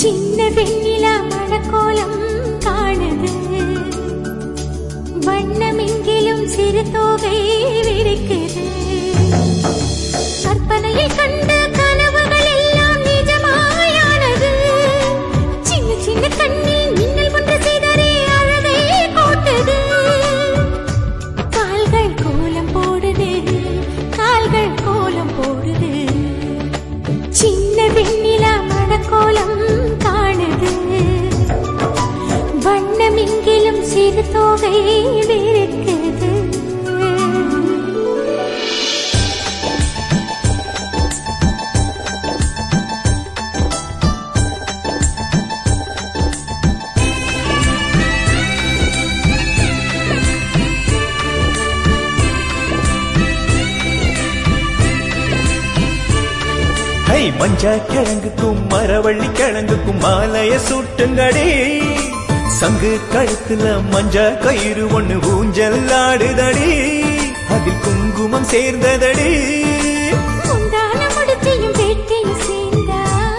சின்ன வெண்ணிலா மழக்கோலம் காணுது வண்ணமெங்கிலும் சிறு தோகை விரிக்குது கற்பனையில் கண்ட கனவுகள் எல்லாம் நிஜமாயானது சின்ன சின்ன கண்ணில் மின்னல் ஒன்று சிதறி அழகை கூட்டுது கால்கள் கோலம் போடுது கால்கள் கோலம் போடுது சின்ன வெண்ணிலா மணக்கோலம் காணுது வண்ணமெங்கிலும் சிறு தோகை விரிக்குது ஹை மஞ்ச கிழங்குக்கும் மரவள்ளி கிழங்குக்கும் மாலைய சூட்டுங்கடி சங்கு கழுத்துல மஞ்ச கயிறு ஒண்ணு ஊஞ்சல் ஆடுதடி அதில் குங்குமம் சேர்ந்ததடி முந்தான முடிச்சையும் வேட்டையும் சேர்ந்தா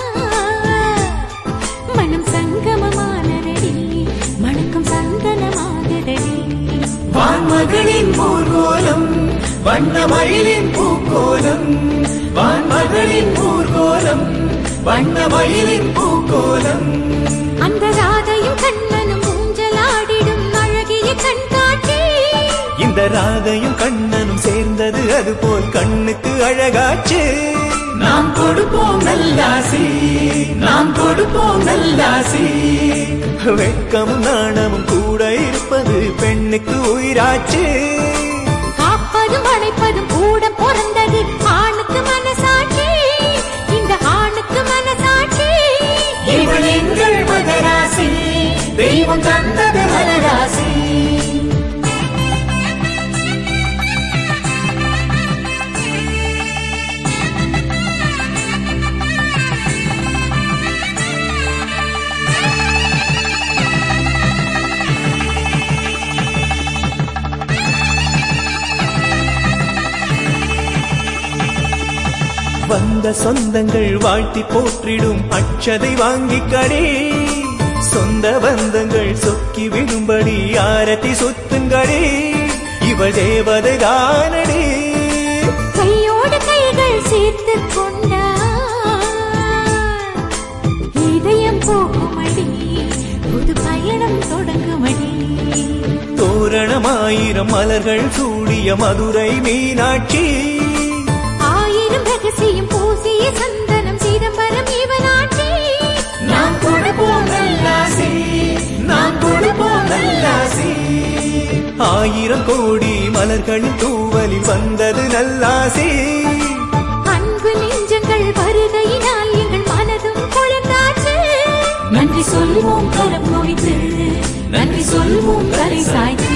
மனம் சங்கமமானதடி மணக்கும் சந்தனமாகுதடி வான்மகளின் ஊர்கோலம் வண்ண மயிலின் பூக்கோலம் வான்மகளின் ஊர்கோலம் வண்ண மயிலின் பூக்கோலம் அந்த ராதையும் கண்ணனும் ஊஞ்சலாடிடும் அழகிய கண்காட்சி இந்த ராதையும் கண்ணனும் சேர்ந்தது அது போல் கண்ணுக்கு அழகாச்சு நாம் கொடுப்போம் நல்லாசி நாம் கொடுப்போம் நல்லாசி வெட்கமும் நாணமும் கூட இருப்பது பெண்ணுக்கு உயிராச்சு காப்பதும் அணைப்பதும் கூட பிறந்தது ஆணுக்கு மனசாட்சி இந்த ஆணுக்கு மனசாட்சி இவள் எங்கள் மகராசி தெய்வம் தந்தது மலராசி வந்த சொந்தங்கள் வாழ்த்தி போற்றிடும் அச்சதை வாங்கி கடே சொந்த பந்தங்கள் சொக்கி விடும்படி ஆரத்தி சுத்துங்கடே இவள் தேவதை தானடே கையோடு கைகள் சேர்த்து கொண்டா இதயம் போகுமடி புது பயணம் தொடங்குமடி தோரணமாயிரம் மலர்கள் சூடிய மதுரை மீனாட்சி ஆயிரம் ரகசியம் பூசிய சந்தனம் சிதம்பரம் இவனாட்சி நாம் கொடுப்போம் நல்லாசி நாம் கொடுப்போம் நல்லாசி ஆயிரம் கோடி மலர்களின் தூவலில் வந்தது நல்லாசி அன்பு நெஞ்சங்கள் வருகையினால் எங்கள் மனதும் குளிர்ந்தாச்சு நன்றி சொல்வோம் கரம் குவித்து நன்றி சொல்வோம் கரை சாய்த்து